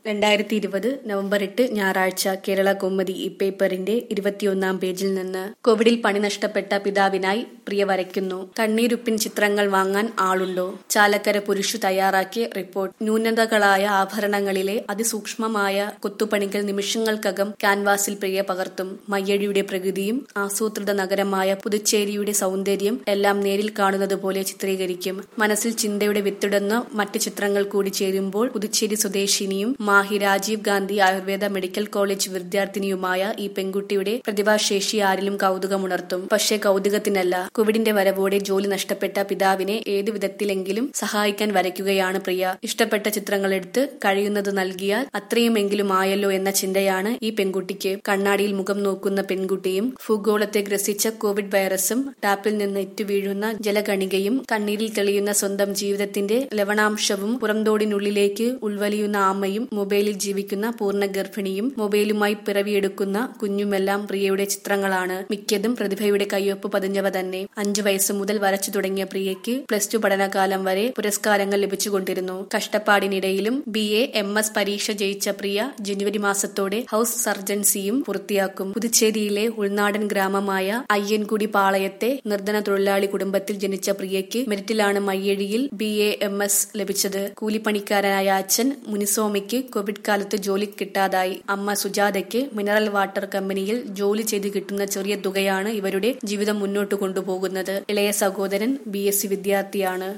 രണ്ടായിരത്തി ഇരുപത് നവംബർ എട്ട് ഞായറാഴ്ച കേരള കൗമുദി ഈ പേപ്പറിന്റെ ഇരുപത്തിയൊന്നാം പേജിൽ നിന്ന് കോവിഡിൽ പണി നഷ്ടപ്പെട്ട പിതാവിനായി പ്രിയ വരയ്ക്കുന്നു കണ്ണീരുപ്പിൻ ചിത്രങ്ങൾ വാങ്ങാൻ ആളുണ്ടോ ചാലക്കര പുരുഷു തയ്യാറാക്കിയ റിപ്പോർട്ട് ന്യൂനതകളായ ആഭരണങ്ങളിലെ അതിസൂക്ഷ്മമായ കൊത്തുപണികൾ നിമിഷങ്ങൾക്കകം ക്യാൻവാസിൽ പ്രിയ പകർത്തും മയ്യഴിയുടെ പ്രകൃതിയും ആസൂത്രിത നഗരമായ പുതുച്ചേരിയുടെ സൗന്ദര്യം എല്ലാം നേരിൽ കാണുന്നത് പോലെ ചിത്രീകരിക്കും മനസ്സിൽ ചിന്തയുടെ വിത്തിടുന്ന മറ്റ് ചിത്രങ്ങൾ കൂടി ചേരുമ്പോൾ പുതുച്ചേരി സ്വദേശിനിയും മാഹി രാജീവ് ഗാന്ധി ആയുർവേദ മെഡിക്കൽ കോളേജ് വിദ്യാർത്ഥിനിയുമായ ഈ പെൺകുട്ടിയുടെ പ്രതിഭാശേഷി ആരിലും കൗതുകമുണർത്തും പക്ഷേ കൗതുകത്തിനല്ല കോവിഡിന്റെ വരവോടെ ജോലി നഷ്ടപ്പെട്ട പിതാവിനെ ഏതു വിധത്തിലെങ്കിലും സഹായിക്കാൻ വരയ്ക്കുകയാണ് പ്രിയ ഇഷ്ടപ്പെട്ട ചിത്രങ്ങൾ എടുത്ത് കഴിയുന്നത് നൽകിയാൽ അത്രയുമെങ്കിലും ആയല്ലോ എന്ന ചിന്തയാണ് ഈ പെൺകുട്ടിക്ക് കണ്ണാടിയിൽ മുഖം നോക്കുന്ന പെൺകുട്ടിയും ഭൂഗോളത്തെ ഗ്രസിച്ച കോവിഡ് വൈറസും ടാപ്പിൽ നിന്ന് ഇറ്റുവീഴുന്ന ജലകണികയും കണ്ണീരിൽ തെളിയുന്ന സ്വന്തം ജീവിതത്തിന്റെ ലവണാംശവും പുറംതോടിനുള്ളിലേക്ക് ഉൾവലിയുന്ന ആമയും മൊബൈലിൽ ജീവിക്കുന്ന പൂർണ്ണ ഗർഭിണിയും മൊബൈലുമായി പിറവിയെടുക്കുന്ന കുഞ്ഞുമെല്ലാം പ്രിയയുടെ ചിത്രങ്ങളാണ് മിക്കതും പ്രതിഭയുടെ കയ്യൊപ്പ് പതിഞ്ഞവ തന്നെ അഞ്ചു വയസ്സ് മുതൽ വരച്ചു തുടങ്ങിയ പ്രിയയ്ക്ക് പ്ലസ് ടു പഠനകാലം വരെ പുരസ്കാരങ്ങൾ ലഭിച്ചുകൊണ്ടിരുന്നു കഷ്ടപ്പാടിനിടയിലും ബി എ എം എസ് പരീക്ഷ ജയിച്ച പ്രിയ ജനുവരി മാസത്തോടെ ഹൌസ് സർജൻസിയും പൂർത്തിയാക്കും പുതുച്ചേരിയിലെ ഉൾനാടൻ ഗ്രാമമായ അയ്യൻകുടി പാളയത്തെ നിർധന തൊഴിലാളി കുടുംബത്തിൽ ജനിച്ച പ്രിയയ്ക്ക് മെരിറ്റിലാണ് മയ്യഴിയിൽ ബി എ എം എസ് ലഭിച്ചത് കൂലിപ്പണിക്കാരനായ അച്ഛൻ മുനിസോമയ്ക്ക് കോവിഡ് കാലത്ത് ജോലി കിട്ടാതായി അമ്മ സുജാതയ്ക്ക് മിനറൽ വാട്ടർ കമ്പനിയിൽ ജോലി ചെയ്ത് കിട്ടുന്ന ചെറിയ തുകയാണ് ഇവരുടെ ജീവിതം മുന്നോട്ട് കൊണ്ടുപോകുന്നത് ഇളയ സഹോദരൻ ബി എസ് സി വിദ്യാർത്ഥിയാണ്